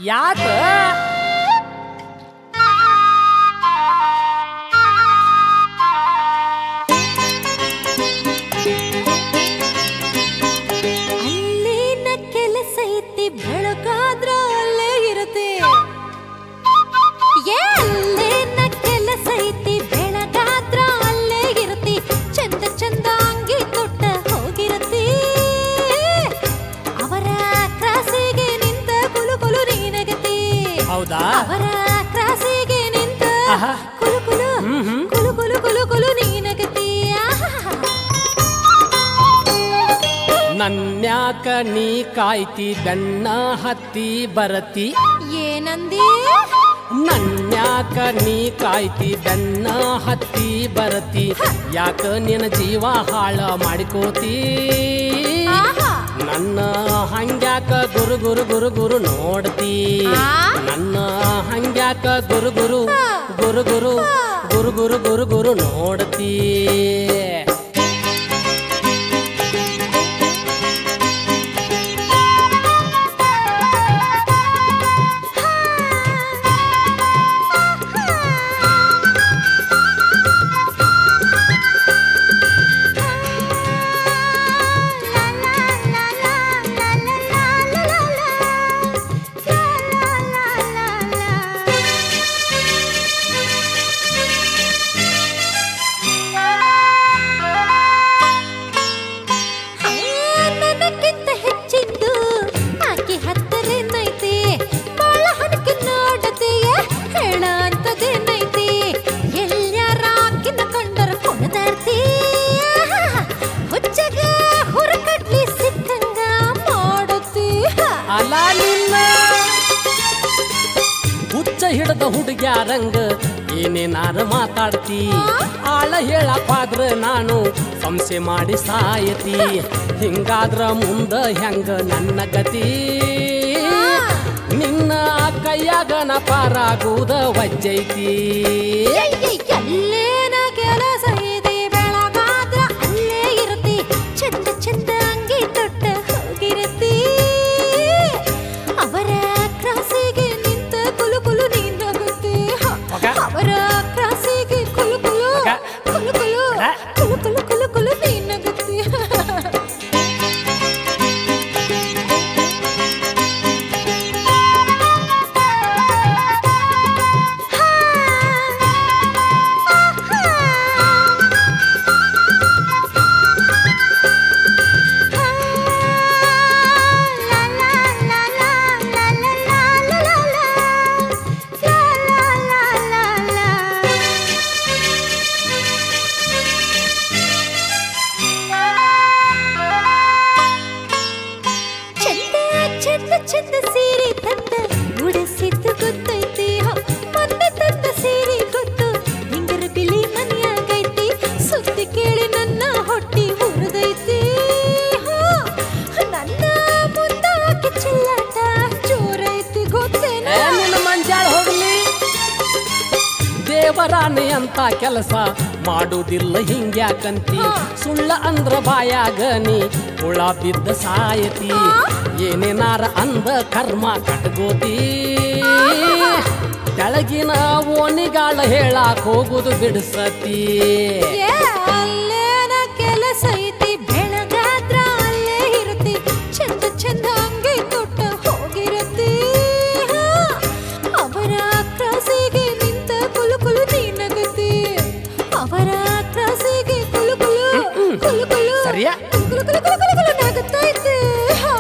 ಯಾಕ ಅಲ್ಲೇನ ಕೆಲಸ ಐತಿ ಬೆಳಗಾದ್ರ ಅಲ್ಲೇ ಇರುತ್ತೆ ಏ ಅಲ್ಲೇನ ಕೆಲಸ ಐತಿ ಬೆಳಗಾದ್ರ ಅಲ್ಲೇ ಇರುತ್ತೆ ಚಂದ ಚಂದ ಅಂಗಿ ತೊಟ್ಟ ಹೋಗಿರತಿ ಅವರ ಕ್ರಾಸಿಗೆ ನಿಂತ ಕುಲು ಕುಲು ನೀನಗತಿ ಹೌದಾ ಅವರ ಕ್ರಾಸಿಗೆ ನಿಂತ ಆಹಾ. ಕುಲು ಕುಲು ಹ್ಮ್ ಹ್ಮ್. ಕುಲು ಕುಲು ಕುಲು ಕುಲು ನೀನಗತಿ ಆಹಾ. ನನ್ಯಾಕ ನೀ ಕಾಯ್ತಿ ಬೆಣ್ಣ ಹತ್ತಿ ಬರತಿ ಏನಂದಿ ನನ್ಯಾಕ ನೀ ಕಾಯ್ತಿ ಬೆಣ್ಣ ಹತ್ತಿ ಬರತಿ ಯಾಕ ನಿನ್ನ ಜೀವ ಹಾಳ ಮಾಡಿಕೋತಿ ಆಹಾ. ನನ್ನ ಹಂಗ್ಯಾಕ ಗುರು ಗುರು ಗುರು ಗುರು ನೋಡ್ತಿ ಆ? ನನ್ನ ಹಂಗ್ಯಾಕ ಗುರು ಗುರು ಗುರು ಗುರು ಗುರು ಗುರು ಗುರು ಗುರು ನೋಡ್ತಿ ನನಗಿಂತ ಹೆಚ್ಚಿದ್ದು ಆಕೆ ಹತ್ತರೇನೈತಿ ಬಾಳ ಹನಕ ನೋಡದೆಯ ಹೇಳ ಅಂತದೇನೈತಿ ಎಲ್ಯಾರ ಆಕಿನ ಕಂಡರ ಕುಣದಾಡ್ತಿ ಹುಚ್ಚಗ ಹುರಕಡ್ಲಿ ಸಿಕ್ಕಂಗ ಮಾಡುತ್ತಿ ಅಲ ನಿನ್ನ ಹುಚ್ಚ ಹಿಡದ ಹುಡುಗ್ಯಾರಂಗ ಏನೇನಾರ ಮಾತಾಡ್ತಿ ಆಳ ಹೇಳಕ್ಕಾದ್ರ ನಾನು ಸಂಶಯ ಮಾಡಿ ಸಾಯತಿ ಹಿಂಗಾದ್ರ ಮುಂದ ಹೆಂಗ ನನ್ನ ಗತಿ ನಿನ್ನ ಕೈಯಾಗನ ಪಾರಾಗುವುದ ವಜ್ಜೈತಿ ಎಲ್ಲೇನ ಕೆಲಸ ಇದೆ ಬೆಳಗಾದ್ರ ಅಲ್ಲೇ ಇರತಿ ಚಂದ ಚಂದ ಅಂಗಿ ತೊಟ್ಟ ಹೋಗಿರತಿ ಅವರ ಕ್ರಾಸಿಗೆ ನಿಂತ ಕುಲು ಕುಲು ನೀನಾಗುತ್ತೆ ಮಗ. ಅವರ ಕ್ರಾಸಿಗೆ ಕುಲು ಕುಲು ಮಗ. ಕುಲು ಕುಲು ಅಡ. ಕುಲು ಕುಲು ಕುಲು ಕುಲು ನೀನಾಗುತ್ತೆ ಚಂದ ಚಂದ ಚಂದ ಸೀರೆ ತಂದ ಉಡಿಸಿದ್ದು ಗೊತ್ತೈತಿ ಹ, ಮೊನ್ನೆ ತಂದ ಸೀರೆ ಗೊತ್ತು ಹಿಂಗರ ಬಿಳಿ ಮನೆಯಾಗೈತಿ ಸುದ್ದಿ ಕೇಳಿ ನನ್ನ ಹೊಟ್ಟಿ ಹುರಿದೈತಿ ಹ, ನನ್ನ ಮುಂದಾಕಿ ಚೆಲ್ಲಾಟ ಜೋರೈತಿ ಗೊತ್ತೇನ ಏ, ನಿನ್ನ ಮಂಜಾಳ ಹೋಗ್ಲಿ ದೇವರಾಣಿ ಅಂತ ಕೆಲಸ ಮಾಡುವುದಿಲ್ಲ ಹಿಂಗ್ಯಾಕಂತಿ ಸುಳ್ಳ ಅಂದ್ರ ಬಾಯಾಗ ನೀ ಹುಳ ಬಿದ್ದ ಸಾಯತಿ ಏನೇನಾರ ಅಂದ ಕರ್ಮ ಕಟ್ಗೋತಿ ಕೆಳಗಿನ ಓಣಿಗಾಳ ಹೇಳಾಕ್ ಹೋಗುದು ಬಿಡಿಸತಿ ಏ, ಅಲ್ಲೇನ ಕೆಲಸ ಐತಿ ಬೆಳಗಾದ್ರ ಅಲ್ಲೇ ಇರತಿ ಚಂದ ಚಂದ ಅಂಗಿ ತೊಟ್ಟ ಹೋಗಿರತಿ ಹಾ, ಅವರ ಕ್ರಾಸಿಗೆ ನಿಂತ ಕುಲು ಕುಲು ನೀನಗತಿ ಅವರ ಕ್ರಾಸಿಗೆ ಕುಲು ಕುಲು ಕುಲು ಕುಲು ಸರಿಯಾ? ಕುಲು ಕುಲು ಕುಲು ಕುಲು ಕುಲು ನಗುತ್ತೈತಿ ಹಾ.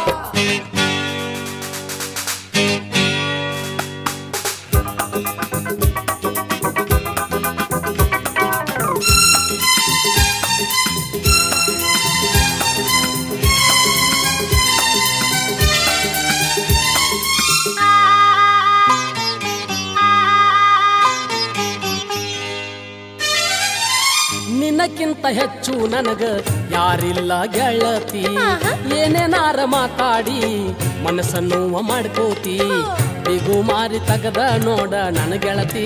ನಿನ್ನಕ್ಕಿಂತ ಹೆಚ್ಚು ನನಗ ಯಾರಿಲ್ಲ ಗೆಳತಿ ಆಹಾ. ಏನೇನಾರ ಮಾತಾಡಿ ಮನಸ್ಸನ್ನು ಮಾಡ್ಕೋತಿ ಬಿಗು ಮಾರಿ ತಗದ ನೋಡ ನನ್ನ ಗೆಳತಿ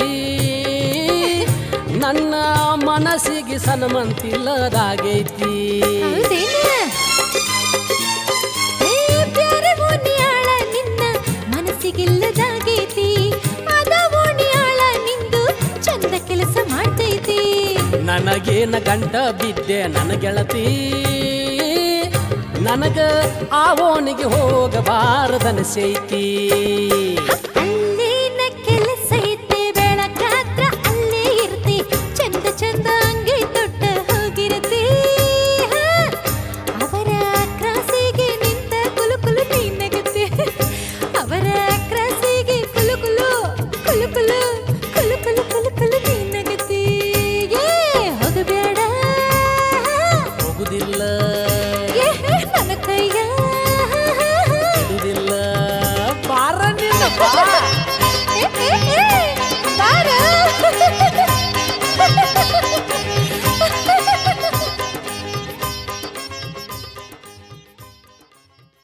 ನನ್ನ ಮನಸ್ಸಿಗೆ ಸನ್ಮಂತಿಲ್ಲದಾಗೈತಿ ಹೌದೇನ? ಏ ಪ್ಯಾರೆ ಮುನಿಯಾಳ ನಿನ್ನ ಮನಸ್ಸಿಗೆ ಏನ ಗಂಟ ಬಿದ್ದೆ ನನ್ನ ಗೆಳತಿ ನನಗ ಆವೋನಿಗೆ ಹೋಗಬಾರದನಸೈತಿ